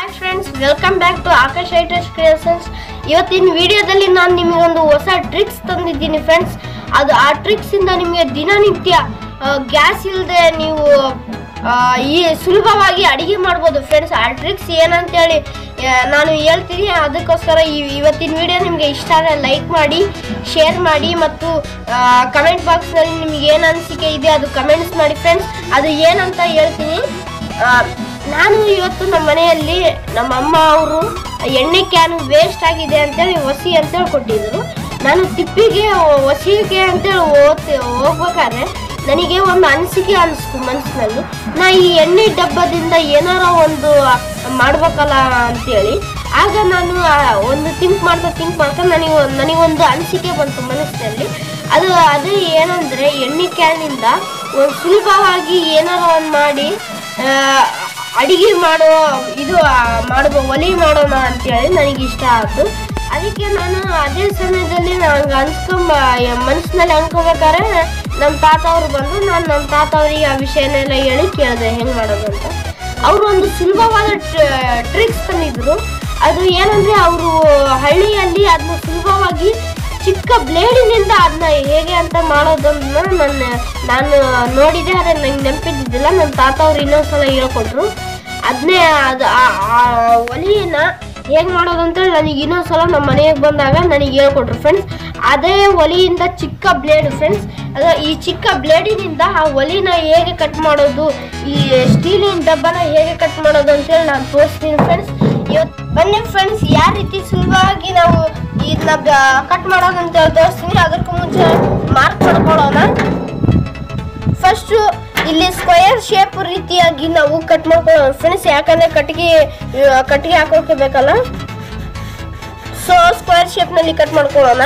hi friends welcome back to Akash its creations ಇವತ್ತಿನ ವಿಡಿಯೋದಲ್ಲಿ ನಾನು ನಿಮಗೊಂದು ಹೊಸ ಟ್ರಿಕ್ಸ್ ತಂದಿದ್ದೀನಿ ಫ್ರೆಂಡ್ಸ್ ಅದು ಆ ಟ್ರಿಕ್ಸ್ ಇಂದ ನಿಮಗೆ ದಿನನಿತ್ಯ ಗ್ಯಾಸ್ ಇಲ್ಲದೆ ನೀವು ಆ, ಈ ಸುಲಭವಾಗಿ ಅಡಿಗೆ ಮಾಡ್ಬೋದು ಫ್ರೆಂಡ್ಸ್ ಆ ಟ್ರಿಕ್ಸ್ ಏನಂತೇಳಿ ಆ, ನಾನು ಹೇಳ್ತೀನಿ ಅದಕ್ಕೋಸ್ಕರ ಈ ಇವತ್ತಿನ ವಿಡಿಯೋ ನಿಮಗೆ ಇಷ್ಟ ಆದರೆ ಲೈಕ್ ಮಾಡಿ ಶೇರ್ ಮಾಡಿ ಮತ್ತು ಕಮೆಂಟ್ ಬಾಕ್ಸ್ನಲ್ಲಿ ನಿಮ್ಗೆ ಏನು ಅನಿಸಿಕೆ ಇದೆ ಅದು ಕಮೆಂಟ್ಸ್ ಮಾಡಿ ಫ್ರೆಂಡ್ಸ್ ಅದು ಏನಂತ ಹೇಳ್ತೀನಿ ಆ, ನಾನು ಇವತ್ತು ನಮ್ಮ ಮನೆಯಲ್ಲಿ ನಮ್ಮ ಅಮ್ಮ ಅವರು ಎಣ್ಣೆ ಕ್ಯಾನ್ ವೇಸ್ಟ್ ಆಗಿದೆ ಅಂತೇಳಿ ಒಸಿ ಅಂತೇಳಿ ಕೊಟ್ಟಿದ್ರು ನಾನು ತಿಪ್ಪಿಗೆ ಒಸಿಗೆ ಅಂತೇಳಿ ಓದ್ತಿ ಹೋಗ್ಬೇಕಾದ್ರೆ ನನಗೆ ಒಂದು ಅನಿಸಿಕೆ ಅನಿಸ್ತು ಮನಸ್ಸಿನಲ್ಲಿ ನಾ ಈ ಎಣ್ಣೆ ಡಬ್ಬದಿಂದ ಏನಾರ ಒಂದು ಮಾಡ್ಬೇಕಲ್ಲ ಅಂತೇಳಿ ಆಗ ನಾನು ಆ ಒಂದು ಥಿಂಕ್ ಮಾಡ್ತಾ ಥಿಂಕ್ ಮಾಡ್ತಾ ನನಗೆ ನನಗೊಂದು ಅನಿಸಿಕೆ ಬಂತು ಮನಸ್ಸಿನಲ್ಲಿ ಅದು ಅದು ಏನಂದರೆ ಎಣ್ಣೆ ಕ್ಯಾನಿಂದ ಒಂದು ಸುಲಭವಾಗಿ ಏನಾರ ಒಂದು ಮಾಡಿ ಆ, ಅಡಿಗೆ ಮಾಡೋ ಇದು ಆ, ಮಾಡುವ ಒಲಿ ಮಾಡೋಣ ಅಂತೇಳಿ ನನಗೆ ಇಷ್ಟ ಆಯ್ತು ಅದಕ್ಕೆ ನಾನು ಅದೇ ಸಮಯದಲ್ಲಿ ನಂಗೆ ಅನ್ಸ್ಕೊಂಬ ಮನಸ್ಸಿನಲ್ಲಿ ಅನ್ಕೋಬೇಕಾದ್ರೆ ನಮ್ಮ ತಾತ ಅವರು ಬಂದು ನಾನು ನಮ್ಮ ತಾತ ಅವರಿಗೆ ಆ ವಿಷಯನೆಲ್ಲ ಹೇಳಿ ಕೇಳಿದೆ ಹೆಂಗೆ ಮಾಡೋದು ಅಂತ ಅವರು ಒಂದು ಸುಲಭವಾದ ಟ್ರಿಕ್ಸ್ ತಂದಿದ್ರು ಅದು ಏನಂದರೆ ಅವರು ಹಳ್ಳಿಯಲ್ಲಿ ಅದನ್ನ ಸುಲಭವಾಗಿ ಚಿಕ್ಕ ಬ್ಲೇಡಿನಿಂದ ಅದನ್ನ ಹೇಗೆ ಅಂತ ಮಾಡೋದನ್ನ ನನ್ನ ನಾನು ನೋಡಿದೆ ಆದರೆ ನಂಗೆ ನೆನಪಿದ್ದಿದ್ದಿಲ್ಲ ನನ್ನ ತಾತ ಅವ್ರು ಇನ್ನೊಂದ್ಸಲ ಹೇಳ್ಕೊಟ್ರು ಅದನ್ನೇ ಅದು ಆ- ಆ ಒಲಿಯನ್ನ ಹೇಗೆ ಮಾಡೋದು ಅಂತೇಳಿ ನನಗೆ ಇನ್ನೊಂದ್ಸಲ ನಮ್ಮ ಮನೆಗೆ ಬಂದಾಗ ನನಗೆ ಹೇಳ್ಕೊಟ್ರು ಫ್ರೆಂಡ್ಸ್ ಅದೇ ಒಲಿಯಿಂದ ಚಿಕ್ಕ ಬ್ಲೇಡ್ ಫ್ರೆಂಡ್ಸ್ ಅದ ಈ ಚಿಕ್ಕ ಬ್ಲೇಡಿನಿಂದ ಆ ಒಲಿನ ಹೇಗೆ ಕಟ್ ಮಾಡೋದು ಈ ಸ್ಟೀಲಿನ ಡಬ್ಬನ ಹೇಗೆ ಕಟ್ ಮಾಡೋದು ಅಂತೇಳಿ ನಾನು ತೋರಿಸ್ತೀನಿ ಫ್ರೆಂಡ್ಸ್ ಇವತ್ತು ಬನ್ನಿ ಫ್ರೆಂಡ್ಸ್ ಯಾವ ರೀತಿ ಸುಲಭವಾಗಿ ನಾವು ಇದನ್ನ ಕಟ್ ಮಾಡೋದು ಅಂತ ಹೇಳಿ ತೋರಿಸ್ತೀನಿ ಅದಕ್ಕೂ ಮುಂಚೆ ಮಾರ್ಕ್ ಮಾಡ್ಕೊಳ್ಳೋಣ ಫಸ್ಟು ಇಲ್ಲಿ ಸ್ಕ್ವಯರ್ ಶೇಪ್ ರೀತಿಯಾಗಿ ನಾವು ಕಟ್ ಮಾಡ್ಕೊಳ್ಳೋಣ ಫ್ರೆಂಡ್ಸ್ ಯಾಕಂದ್ರೆ ಕಟ್ಟಿಗೆ ಆ, ಕಟ್ಟಿಗೆ ಹಾಕೋಕೆ ಬೇಕಲ್ಲ ಸೊ ಸ್ಕ್ವೇರ್ ಶೇಪ್ನಲ್ಲಿ ಕಟ್ ಮಾಡ್ಕೊಳ್ಳೋಣ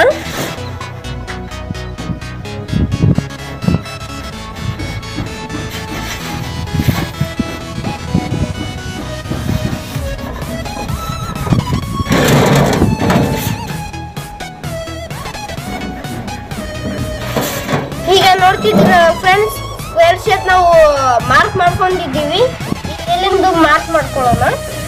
ಈಗ ನೋಡ್ತಿದ್ರ ಫ್ರೆಂಡ್ಸ್ ಸ್ಕ್ವೇರ್ ಶೇಪ್ ನಾವು ಮಾರ್ಕ್ ಮಾಡ್ಕೊಂಡಿದ್ದೀವಿ ಇಲ್ಲಿಂದ ಮಾರ್ಕ್ ಮಾಡ್ಕೊಳ್ಳೋಣ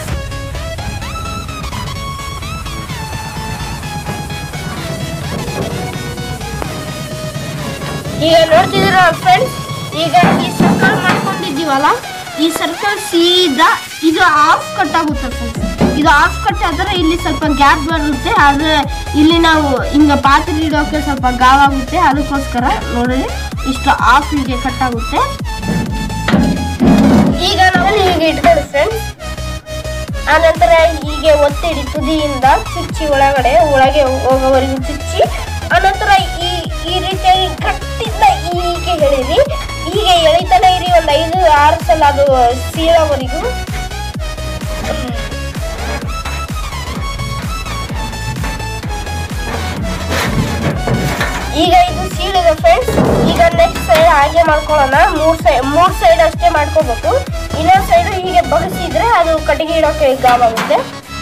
ಈಗ ನೋಡ್ತಿದ್ರ ಫ್ರೆಂಡ್ಸ್ ಈಗ ಈ ಸರ್ಕಲ್ ಮಾಡ್ಕೊಂಡಿದ್ದೀವಲ್ಲ ಈ ಸರ್ಕಲ್ ಸೀದಾ ಇದು ಆಫ್ ಕಟ್ ಆಗುತ್ತೆ ಫ್ರೆಂಡ್ಸ್ ಇದು ಆಫ್ ಕಟ್ ಆದ್ರೆ ಇಲ್ಲಿ ಸ್ವಲ್ಪ ಗ್ಯಾಪ್ ಬರುತ್ತೆ ಆದ್ರೆ ಇಲ್ಲಿ ನಾವು ಹಿಂಗ ಪಾತ್ರೆ ಇಡೋಕೆ ಸ್ವಲ್ಪ ಗಾವಾಗುತ್ತೆ ಅದಕ್ಕೋಸ್ಕರ ನೋಡಿ ಇಷ್ಟು ಆಫ್ ಹೀಗೆ ಕಟ್ ಆಗುತ್ತೆ ಈಗ ನಾವು ಹೀಗೆ ಇಟ್ಕೊಳ್ಳಿ ಫ್ರೆಂಡ್ಸ್ ಆನಂತರ ಹೀಗೆ ಒತ್ತಿಡಿ ತುದಿಯಿಂದ ಚುಚ್ಚಿ ಒಳಗಡೆ ಒಳಗೆ ಹೋಗೋವರೆಗೂ ಚುಚ್ಚಿ ಆನಂತರ ಈ ಈ ರೀತಿಯಾಗಿ ಗಟ್ಟಿಂದ ಹೀಗೆ ಎಳೀರಿ ಹೀಗೆ ಎಳಿತಾನೆ ಇರಿ ಒಂದು ಐದು ಆರು ಸಲ ಅದು ಸೀಳೋವರೆಗೂ ಈಗ ಇದು ಸೀಳಿದೆ ಫ್ರೆಂಡ್ಸ್ ಈಗ ನೆಕ್ಸ್ಟ್ ಸೈಡ್ ಹಾಗೆ ಮಾಡ್ಕೊಳ್ಳೋಣ ಮೂರ್ ಸೈಡ್ ಮೂರ್ ಸೈಡ್ ಅಷ್ಟೇ ಮಾಡ್ಕೋಬೇಕು ಇನ್ನೊಂದ್ ಸೈಡ್ ಹೀಗೆ ಬಗಸಿದ್ರೆ ಅದು ಕಟ್ಟಿಗೆ ಇಡೋಕೆ ಗಾವಾಗುತ್ತೆ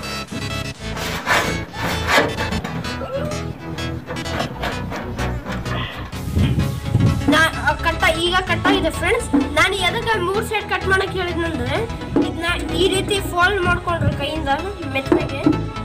ನಾ- ಆ ಕಟ್ಟ ಈಗ ಕಟ್ಟ ಇದೆ ಫ್ರೆಂಡ್ಸ್ ನಾನು ಎದಕ್ಕೆ ಮೂರ್ ಸೈಡ್ ಕಟ್ ಮಾಡಕ್ ಹೇಳಿದ್ನಂದ್ರೆ ಇದನ್ನ ಈ ರೀತಿ ಫೋಲ್ಡ್ ಮಾಡ್ಕೊಂಡ್ರೆ ಕೈಯಿಂದ ಮೆತ್ತಗೆ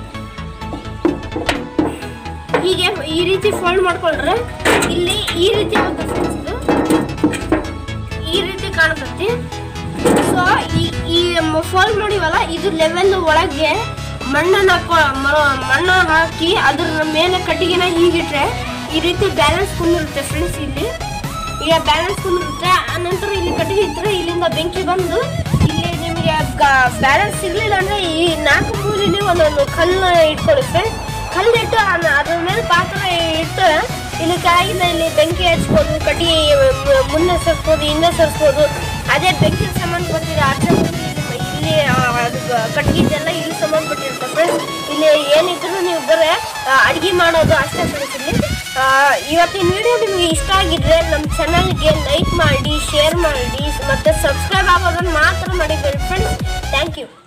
ಹೀಗೆ ಈ ರೀತಿ ಫೋಲ್ಡ್ ಮಾಡ್ಕೊಂಡ್ರೆ ಇಲ್ಲಿ ಈ ರೀತಿ ಆಗುತ್ತೆ ಫ್ರೆಂಡ್ಸ್ ಇದು ಈ ರೀತಿ ಕಾಣ್ತತಿ ಸೊ ಈ ಈ ಫೋಲ್ಡ್ ಮಾಡಿವಲ್ಲ ಇದು ಲೆವೆಲ್ ಒಳಗೆ ಮಣ್ಣನ್ನ ಹಾಕೊ- ಮ- ಮಣ್ಣ ಹಾಕಿ ಅದ್ರ ಮೇಲೆ ಕಟ್ಟಿಗೆನ ಹೀಗಿಟ್ರೆ ಈ ರೀತಿ ಬ್ಯಾಲೆನ್ಸ್ ಕುಂದಿರುತ್ತೆ ಫ್ರೆಂಡ್ಸ್ ಇಲ್ಲಿ ಈಗ ಬ್ಯಾಲೆನ್ಸ್ ಕುಂದಿರುತ್ತೆ ಆನಂತರ ಇಲ್ಲಿ ಕಟ್ಟಿಗೆ ಇಟ್ಟರೆ ಇಲ್ಲಿಂದ ಬೆಂಕಿ ಬಂದು ಇಲ್ಲಿ ನಿಮಗೆ ಬ್ಯಾಲೆನ್ಸ್ ಸಿಗ್ಲಿಲ್ಲ ಅಂದ್ರೆ ಈ ನಾಲ್ಕು ಮೂಲಿಲಿ ಒಂದೊಂದು ಕಲ್ಲು ಇಟ್ಕೊಳ್ಳಿ ಫ್ರೆಂಡ್ಸ್ ಕಲ್ಲಿಟ್ಟು ಅದ್ನ- ಅದ್ರ ಮೇಲೆ ಪಾತ್ರ ಇಟ್ಟು ಇಲ್ಲಿ ಕೆಳಗಿಂದ ಇಲ್ಲಿ ಬೆಂಕಿ ಹಚ್ಬೋದು ಕಟ್ಟಿಗೆ ಮ- ಮುಂದೆ ಸರ್ಸ್ಬೋದು ಹಿಂದೆ ಸರ್ಸ್ಬೋದು ಅದೇ ಬೆಂಕಿ ಸಂಬಂಧಪಟ್ಟಿರೋ ಆಚೆ ಮುಂದೆ ಇಲ್ಲಿ ಇಲ್ಲಿ ಆ, ಅದು ಗ- ಕಟ್ಟಿಗೆದೆಲ್ಲ ಇಲ್ಲಿ ಸಂಬಂಧಪಟ್ಟಿರುತ್ತೆ ಫ್ರೆಂಡ್ಸ್ ಇಲ್ಲಿ ಏನಿದ್ರು ನೀವು ಬರೀ ಅಡುಗೆ ಮಾಡೋದು ಅಷ್ಟೇ ಫ್ರೆಂಡ್ಸ್ ಇಲ್ಲಿ ಆ, ಇವತ್ತಿನ ವಿಡಿಯೋ ನಿಮಗೆ ಇಷ್ಟ ಆಗಿದ್ರೆ ನಮ್ಮ ಚಾನಲ್ಗೆ ಲೈಕ್ ಮಾಡಿ ಶೇರ್ ಮಾಡಿ ಮತ್ತು ಸಬ್ಸ್ಕ್ರೈಬ್ ಆಗೋದನ್ನು ಮಾತ್ರ ಮಾಡಿದ್ದೀರಿ ಫ್ರೆಂಡ್ಸ್ ಥ್ಯಾಂಕ್ ಯು